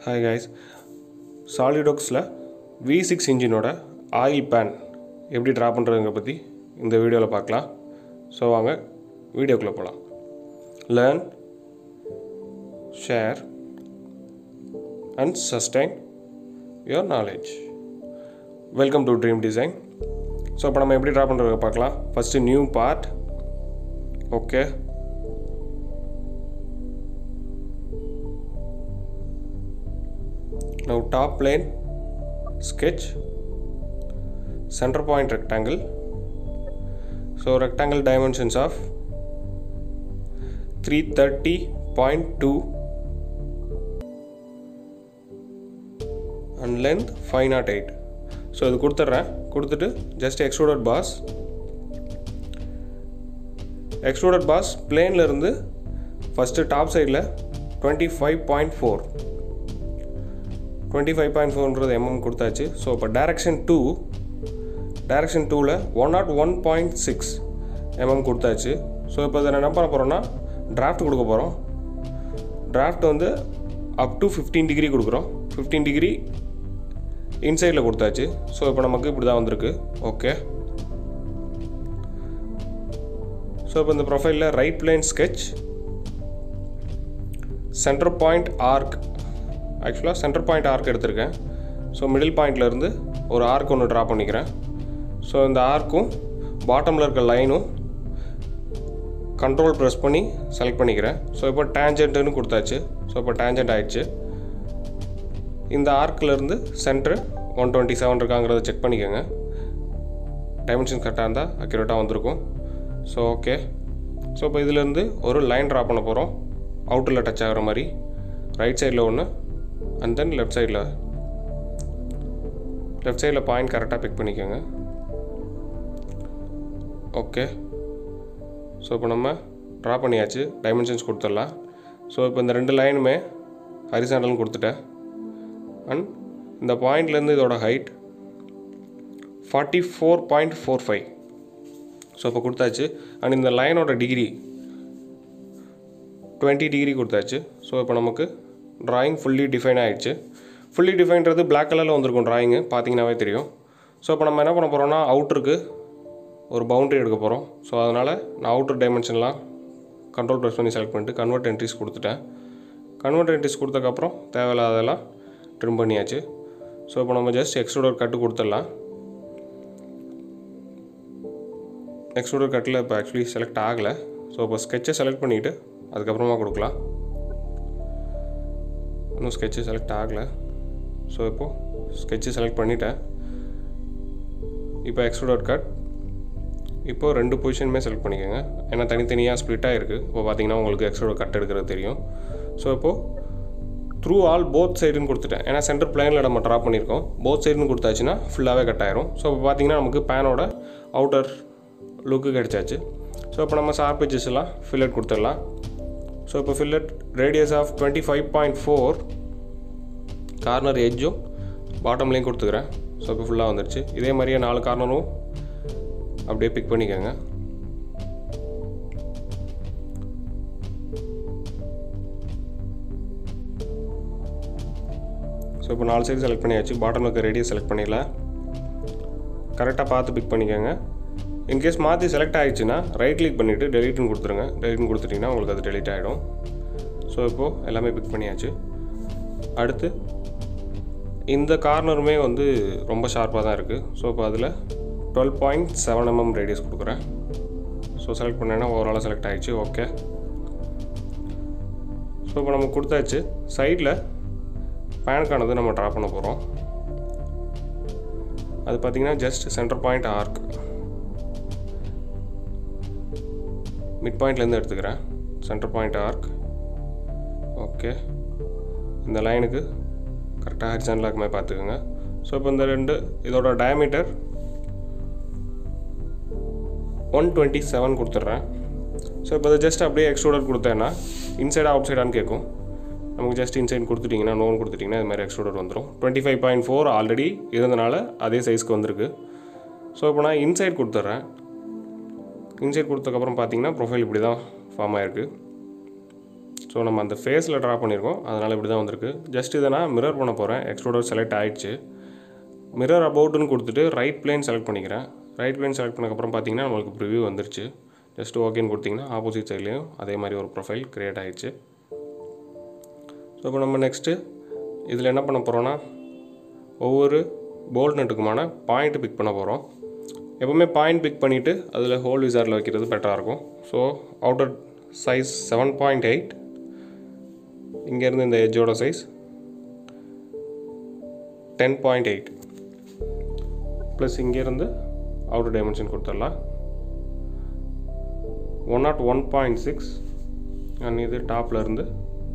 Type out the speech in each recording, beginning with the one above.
hi guys சாலிடோக்ஸில் V six இன்ஜினோட oil pan எப்படி ட்ரா பண்ணுறதுங்க பற்றி இந்த வீடியோவில் பார்க்கலாம் ஸோ வாங்க வீடியோக்குள்ளே போகலாம் learn share and sustain your knowledge welcome to dream design so இப்போ நம்ம எப்படி ட்ரா பண்ணுறத பார்க்கலாம் first new part okay now top plane sketch center point rectangle so rectangle dimensions of 330.2 and length 508 so இது கொடுத்துட்றேன் கொடுத்துட்டு just extruded boss extruded boss பிளேன்லேருந்து first top சைடில் twenty five point four twenty five point ஃபோர்ன்றது MM கொடுத்தாச்சு so இப்போ direction two direction டூவில் one naught one point six MM கொடுத்தாச்சு ஸோ இப்போ இதை என்ன பண்ண போகிறோன்னா டிராஃப்ட் கொடுக்க போகிறோம் டிராஃப்ட் வந்து அப் டு ஃபிஃப்டீன் டிகிரி கொடுக்குறோம் ஃபிஃப்டீன் டிகிரி இன்சைடில் கொடுத்தாச்சு ஸோ இப்போ நமக்கு இப்படி தான் வந்திருக்கு ஓகே ஸோ இப்போ இந்த ப்ரொஃபைலில் right plane sketch centre point arc ஆக்சுவலாக சென்டர் பாயிண்ட் ஆர்க் எடுத்திருக்கேன் ஸோ மிடில் பாயிண்ட்லேருந்து ஒரு ஆர்க் ஒன்று ட்ரா பண்ணிக்கிறேன் ஸோ இந்த ஆர்க்கும் பாட்டமில் இருக்க லைனும் கண்ட்ரோல் ப்ரெஸ் பண்ணி செலக்ட் பண்ணிக்கிறேன் ஸோ இப்போ டேஞ்சன்ட்டுன்னு கொடுத்தாச்சு ஸோ இப்போ டேஞ்சன்ட் ஆயிடுச்சு இந்த ஆர்க்கிலேருந்து சென்ட்ரு ஒன் டுவெண்ட்டி செவன் இருக்காங்கிறத செக் பண்ணிக்கோங்க டைமென்ஷன் கரெக்டாக இருந்தால் அக்யூரேட்டாக வந்திருக்கும் ஸோ ஓகே ஸோ இப்போ இதுலேருந்து ஒரு லைன் ட்ரா பண்ண போகிறோம் அவுட்டரில் டச் ஆகிற மாதிரி ரைட் சைடில் ஒன்று அண்ட் தென் லெஃப்ட் சைடில் லெஃப்ட் சைடில் பாயிண்ட் கரெக்டாக பிக் பண்ணிக்கோங்க ஓகே ஸோ இப்போ நம்ம ட்ரா பண்ணியாச்சு டைமென்ஷன்ஸ் கொடுத்துடலாம் ஸோ இப்போ இந்த ரெண்டு லைனுமே ஹரிசாண்டல்னு கொடுத்துட்டேன் அண்ட் இந்த பாயிண்ட்லேருந்து இதோட height forty four point four five so இப்போ கொடுத்தாச்சு அண்ட் இந்த லைனோட டிகிரி டுவெண்ட்டி டிகிரி கொடுத்தாச்சு ஸோ இப்போ நமக்கு ட்ராயிங் ஃபுல்லி டிஃபைன் ஆகிடுச்சு ஃபுல்லி டிஃபைன்றது பிளாக் கலரில் வந்திருக்கும் ட்ராயிங்கு பார்த்தீங்கன்னாவே தெரியும் ஸோ இப்போ நம்ம என்ன பண்ண போகிறோம்னா அவுட்டருக்கு ஒரு பவுண்ட்ரி எடுக்க போகிறோம் ஸோ அதனால் நான் அவுட்டர் டைமென்ஷன்லாம் கண்ட்ரோல் ப்ரெஸ் பண்ணி செலக்ட் பண்ணிட்டு கன்வெர்ட் என்ட்ரிஸ் கொடுத்துட்டேன் கன்வெர்ட் என்ட்ரிஸ் கொடுத்ததுக்கப்புறம் தேவையில்லாதெல்லாம் ட்ரிம் பண்ணியாச்சு ஸோ இப்போ நம்ம ஜஸ்ட் எக்ஸ்ட்ரூடர் கட்டு கொடுத்துடலாம் எக்ஸ்ட்ரூடர் கட்டில் இப்போ ஆக்சுவலி செலக்ட் ஆகலை ஸோ இப்போ ஸ்கெட்சை செலக்ட் பண்ணிவிட்டு அதுக்கப்புறமா கொடுக்கலாம் இன்னும் ஸ்கெட்சு செலக்ட் ஆகலை ஸோ இப்போது ஸ்கெட்சு செலக்ட் பண்ணிட்டேன் இப்போ எக்ஸ்ட்ரூடர் கட் இப்போது ரெண்டு பொசிஷனுமே செலக்ட் பண்ணிக்கோங்க ஏன்னா தனித்தனியாக ஸ்ப்ளிட்டாக இருக்குது இப்போ பார்த்தீங்கன்னா உங்களுக்கு எக்ஸ்ட்ரூடர் கட் எடுக்கிறது தெரியும் ஸோ இப்போது த்ரூ ஆல் போத் சைடுன்னு கொடுத்துட்டேன் ஏன்னா சென்டர் பிளேனில் நம்ம ட்ரா பண்ணியிருக்கோம் போத் சைடுன்னு கொடுத்தாச்சுன்னா ஃபுல்லாகவே கட் ஆயிரும் ஸோ இப்போ பார்த்தீங்கன்னா நமக்கு பேனோட அவுட்டர் லுக்கு கிடச்சாச்சு ஸோ இப்போ நம்ம ஷார்ப் எட்ஜஸ் எல்லாம் ஃபில்லட் கொடுத்துடலாம் ஸோ இப்போ fillet radius of twenty five point four corner எட்ஜும் பாட்டம்லேயும் கொடுத்துக்கிறேன் ஸோ இப்போ ஃபுல்லாக வந்துடுச்சு இதே மாதிரியே நாலு கார்னரும் அப்படியே பிக் பண்ணிக்கோங்க ஸோ இப்போ நாலு சைடு செலக்ட் பண்ணியாச்சு பாட்டம் இருக்க ரேடியஸ் செலக்ட் பண்ணிடலாம் கரெக்டாக பார்த்து பிக் பண்ணிக்கோங்க இன்கேஸ் மாற்றி செலக்ட் ஆகிடுச்சுன்னா ரைட் கிளிக் பண்ணிவிட்டு டெலிட்னு கொடுத்துருங்க டெலிட்னு கொடுத்துட்டிங்கன்னா உங்களுக்கு அது டெலிட் ஆகிடும் ஸோ இப்போது எல்லாமே பிக் பண்ணியாச்சு அடுத்து இந்த கார்னருமே வந்து ரொம்ப ஷார்ப்பாக தான் இருக்குது ஸோ இப்போ அதில் twelve point seven mm radius கொடுக்குறேன் ஸோ செலக்ட் பண்ணேன்னா ஓவராலாக செலக்ட் ஆகிடுச்சு ஓகே ஸோ இப்போ நம்ம கொடுத்தாச்சு சைடில் பேனுக்கானது நம்ம ட்ரா பண்ண போகிறோம் அது பார்த்திங்கன்னா just centre point arc mid பாயிண்ட்லேருந்து எடுத்துக்கிறேன் சென்டர் பாயிண்ட் ஆர்க் ஓகே இந்த லைனுக்கு கரெக்டாக ஹரிசான் லாக் மாதிரி பார்த்துக்கோங்க ஸோ இப்போ இந்த ரெண்டு இதோட டயமீட்டர் ஒன் டுவெண்ட்டி செவன் கொடுத்துட்றேன் ஸோ இப்போ இதை ஜஸ்ட் அப்படியே எக்ஸ்ட்ரூடர் கொடுத்தேன்னா இன்சைட் அவுட் சைடான்னு கேட்கும் நமக்கு ஜஸ்ட் இன்சைட் கொடுத்துட்டிங்கன்னா நோன் கொடுத்துட்டிங்கன்னா இது மாதிரி எக்ஸ்ட்ரூடர் வந்துடும் twenty five point four already இருந்தனால அதே சைஸ்க்கு வந்திருக்கு ஸோ இப்போ நான் இன்சைட் கொடுத்துட்றேன் இன்சைட் கொடுத்ததுக்கப்புறம் பார்த்தீங்கன்னா ப்ரொஃபைல் இப்படி தான் ஃபார்ம் ஆயிருக்கு ஸோ நம்ம அந்த ஃபேஸில் ட்ரா பண்ணியிருக்கோம் அதனால் இப்படி தான் வந்திருக்கு ஜஸ்ட் இதை நான் மிரர் பண்ண போகிறேன் எக்ஸ்ட்ரோடர் செலக்ட் ஆயிடுச்சு மிரர் அபவுட்னு கொடுத்துட்டு ரைட் பிளேன் செலக்ட் பண்ணிக்கிறேன் ரைட் பிளேன் செலக்ட் பண்ணக்கப்புறம் பார்த்தீங்கன்னா நம்மளுக்கு ப்ரிவ்யூ வந்துருச்சு ஜஸ்ட் ஓகேன்னு கொடுத்தீங்கன்னா ஆப்போசிட் சைட்லேயும் அதே மாதிரி ஒரு ப்ரொஃபைல் க்ரியேட் ஆயிடுச்சு ஸோ இப்போ நம்ம நெக்ஸ்ட்டு இதில் என்ன பண்ண போகிறோன்னா ஒவ்வொரு போல்ட் நட்டுக்குமான பாயிண்ட் பிக் பண்ண போகிறோம் எப்போவுமே பாயிண்ட் பிக் பண்ணிவிட்டு அதில் ஹோல் விசாரில் வைக்கிறது பெட்டராக இருக்கும் so outer size seven point eight இங்கேருந்து இந்த எஜ்ஜோட size ten point eight plus இங்கேருந்து அவுட்டர் டைமென்ஷன் கொடுத்துடலாம் one naught one point six and இது டாப்பில் இருந்து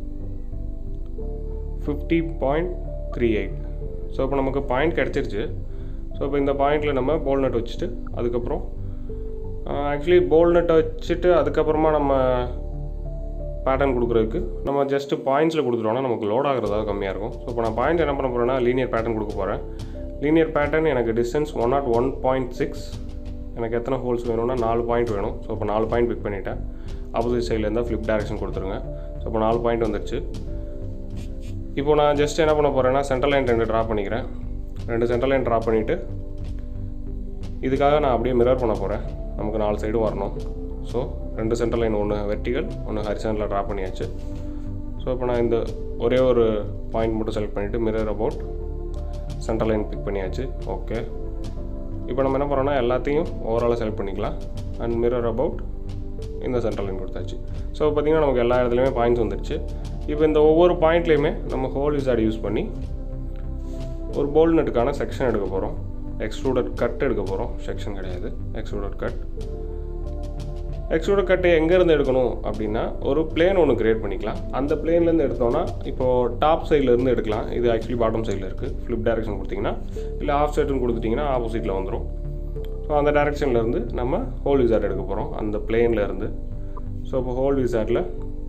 fifty point three eight so இப்போ நமக்கு பாயிண்ட் கிடச்சிருச்சு ஸோ இப்போ இந்த பாயிண்டில் நம்ம போல் நட் வச்சுட்டு அதுக்கப்புறம் ஆக்சுவலி போல் நட்டை வச்சுட்டு அதுக்கப்புறமா நம்ம பேட்டர்ன் கொடுக்குறதுக்கு நம்ம ஜஸ்ட்டு பாயிண்ட்ஸில் கொடுத்துட்டோம்னா நமக்கு லோட் ஆகிறதா கம்மியாக இருக்கும் ஸோ இப்போ நான் பாயிண்ட் என்ன பண்ண போகிறேன்னா லீனியர் பேட்டர்ன் கொடுக்க போகிறேன் லீனியர் பேட்டர்ன் எனக்கு distance one naught one point six எனக்கு எத்தனை ஹோல்ஸ் வேணும்னா நாலு பாயிண்ட் வேணும் ஸோ இப்போ நாலு பாயிண்ட் பிக் பண்ணிட்டேன் ஆப்போசிட் சைடில் இருந்தால் ஃப்ளிப் டேரக்ஷன் கொடுத்துருங்க ஸோ இப்போ நாலு பாயிண்ட் வந்துருச்சு இப்போ நான் ஜஸ்ட் என்ன பண்ண போகிறேன்னா சென்ட்ரல் லைன் ரெண்டு ட்ரா பண்ணிக்கிறேன் ரெண்டு சென்ட்ரல் லைன் ட்ரா பண்ணிவிட்டு இதுக்காக நான் அப்படியே மிரர் பண்ண போகிறேன் நமக்கு நாலு சைடும் வரணும் ஸோ ரெண்டு சென்ட்ரல் லைன் ஒன்று வெர்டிகல் ஒன்று ஹரிசனில் ட்ரா பண்ணியாச்சு ஸோ இப்போ நான் இந்த ஒரே ஒரு பாயிண்ட் மட்டும் செலக்ட் பண்ணிவிட்டு mirror about central line pick பண்ணியாச்சு ஓகே இப்போ நம்ம என்ன பண்ணுறோம்னா எல்லாத்தையும் ஓவராலாக செலக்ட் பண்ணிக்கலாம் அண்ட் மிரர் அபவுட் இந்த சென்ட்ரல் லைன் கொடுத்தாச்சு ஸோ பார்த்திங்கன்னா நமக்கு எல்லா இடத்துலையுமே பாயிண்ட்ஸ் வந்துருச்சு இப்போ இந்த ஒவ்வொரு பாயிண்ட்லேயுமே நம்ம ஹோல் விசார்ட் யூஸ் பண்ணி ஒரு போல் நட்டுக்கான செக்ஷன் எடுக்க போகிறோம் எக்ஸ்ட்ரூடட் கட் எடுக்க போகிறோம் செக்ஷன் கிடையாது எக்ஸ்ட்ரூடட் கட் எக்ஸ்ட்ரூடட் கட்டு எங்கேருந்து எடுக்கணும் அப்படின்னா ஒரு பிளேன் ஒன்று கிரியேட் பண்ணிக்கலாம் அந்த பிளேன்லேருந்து எடுத்தோன்னா இப்போது டாப் சைட்லேருந்து எடுக்கலாம் இது ஆக்சுவலி பாட்டம் சைடில் இருக்குது ஃப்ளிப் டேரக்ஷன் கொடுத்தீங்கன்னா இல்லை ஆஃப் சைடுன்னு கொடுத்துட்டிங்கன்னா ஆப்போசிட்டில் வந்துடும் ஸோ அந்த டேரெக்ஷன்லேருந்து நம்ம ஹோல் விசார்ட் எடுக்க போகிறோம் அந்த பிளேனில் இருந்து ஸோ இப்போ ஹோல் விசார்ட்டில்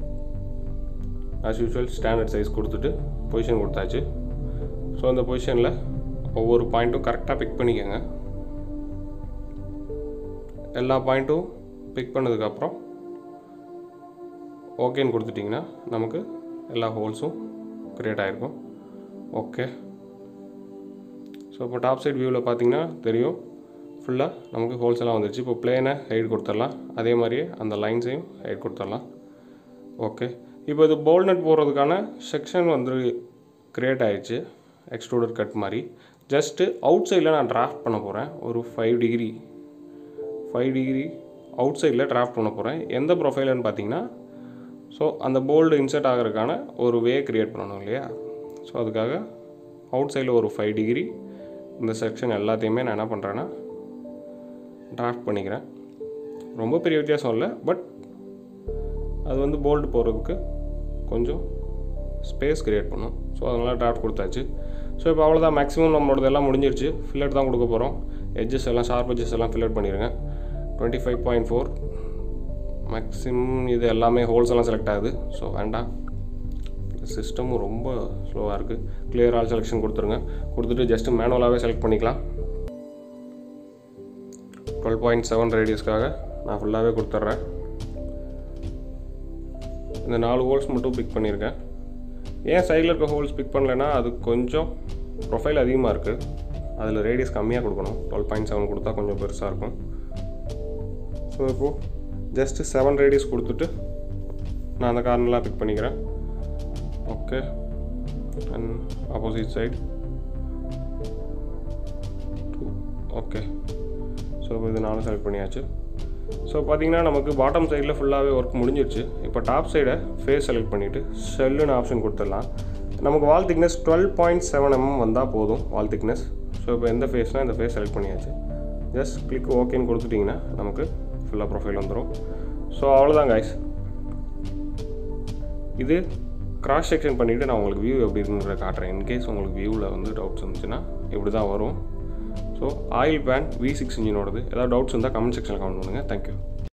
ஆஸ் யூஷுவல் ஸ்டாண்டர்ட் சைஸ் கொடுத்துட்டு பொசிஷன் கொடுத்தாச்சு ஸோ அந்த பொசிஷனில் ஒவ்வொரு பாயிண்ட்டும் கரெக்டாக பிக் பண்ணிக்கோங்க எல்லா பாயிண்ட்டும் பிக் பண்ணதுக்கப்புறம் ஓகேன்னு கொடுத்துட்டிங்கன்னா நமக்கு எல்லா ஹோல்ஸும் க்ரியேட் ஆகிருக்கும் ஓகே ஸோ இப்போ டாப் சைட் வியூவில் பார்த்தீங்கன்னா தெரியும் ஃபுல்லாக நமக்கு ஹோல்ஸ் எல்லாம் வந்துருச்சு இப்போ பிளேனை ஹைட் கொடுத்துடலாம் அதே மாதிரியே அந்த லைன்ஸையும் ஹைட் கொடுத்துடலாம் ஓகே இப்போ இது போல்நட் போடுறதுக்கான செக்ஷன் வந்து க்ரியேட் ஆயிடுச்சு எக்ஸ்ட்ரூடர் கட் மாதிரி ஜஸ்ட்டு அவுட் சைடில் நான் டிராஃப்ட் பண்ண போகிறேன் ஒரு five degree five degree out சைடில் டிராஃப்ட் பண்ண போகிறேன் எந்த ப்ரொஃபைல்னு பார்த்தீங்கன்னா ஸோ அந்த போல்டு இன்சர்ட் ஆகிறதுக்கான ஒரு வே க்ரியேட் பண்ணணும் இல்லையா ஸோ அதுக்காக அவுட் சைடில் ஒரு ஃபைவ் டிகிரி இந்த செக்ஷன் எல்லாத்தையுமே நான் என்ன பண்ணுறேன்னா டிராஃப்ட் பண்ணிக்கிறேன் ரொம்ப பெரிய வித்தியாசம் இல்லை பட் அது வந்து போல்டு போகிறதுக்கு கொஞ்சம் ஸ்பேஸ் க்ரியேட் பண்ணும் ஸோ அதனால் டிராஃப்ட் கொடுத்தாச்சு ஸோ இப்போ அவ்வளோதான் மேக்ஸிமம் நம்மளோடது எல்லாம் முடிஞ்சிருச்சு ஃபில்லட் தான் கொடுக்க போகிறோம் எட்ஜஸ் எல்லாம் ஷார்ப் எட்ஜஸ் எல்லாம் ஃபில்லட் பண்ணிடுங்க twenty five point four maximum இது எல்லாமே ஹோல்ஸ் எல்லாம் செலக்ட் ஆகுது ஸோ வேண்டாம் சிஸ்டமும் ரொம்ப ஸ்லோவாக இருக்குது கிளியர் ஆல் செலெக்ஷன் கொடுத்துருங்க கொடுத்துட்டு ஜஸ்ட்டு மேனுவலாகவே செலக்ட் பண்ணிக்கலாம் டுவெல் பாயிண்ட் செவன் ரேடியஸ்க்காக நான் ஃபுல்லாகவே கொடுத்துட்றேன் இந்த நாலு ஹோல்ஸ் மட்டும் பிக் பண்ணியிருக்கேன் ஏன் சைடில் இருக்க ஹோல்ஸ் பிக் பண்ணலைன்னா அது கொஞ்சம் ப்ரொஃபைல் அதிகமாக இருக்குது அதில் ரேடியஸ் கம்மியாக கொடுக்கணும் டுவெல் பாயிண்ட் செவன் கொடுத்தா கொஞ்சம் பெருசாக இருக்கும் ஸோ இப்போது ஜஸ்ட்டு செவன் ரேடியஸ் கொடுத்துட்டு நான் அந்த கார்னர்லாம் பிக் பண்ணிக்கிறேன் okay and opposite side okay so இப்போ இது நானும் செலக்ட் பண்ணியாச்சு ஸோ பார்த்தீங்கன்னா நமக்கு பாட்டம் சைடில் ஃபுல்லாகவே ஒர்க் முடிஞ்சிருச்சு இப்போ டாப் சைடை ஃபேஸ் செலக்ட் பண்ணிவிட்டு ஷெல்லுன்னு ஆப்ஷன் கொடுத்துடலாம் நமக்கு wall thickness twelve point seven mm வந்தால் போதும் வால் திக்னஸ் ஸோ இப்போ எந்த ஃபேஸ்னால் இந்த ஃபேஸ் செலக்ட் பண்ணியாச்சு ஜஸ்ட் கிளிக் ஓகேன்னு கொடுத்துட்டிங்கன்னா நமக்கு ஃபுல்லாக ப்ரொஃபைல் வந்துடும் ஸோ அவ்வளோதான் காய்ஸ் இது கிராஸ் செக்ஷன் பண்ணிவிட்டு நான் உங்களுக்கு வியூ எப்படி இருக்குன்றத காட்டுறேன் இன்கேஸ் உங்களுக்கு வியூவில் வந்து டவுட்ஸ் இருந்துச்சுன்னா இப்படி தான் வரும் so oil pan V six இன்ஜினோடது ஏதாவது டவுட்ஸ் இருந்தால் கமெண்ட் செக்ஷனில் கமெண்ட் பண்ணுங்கள் தேங்க்யூ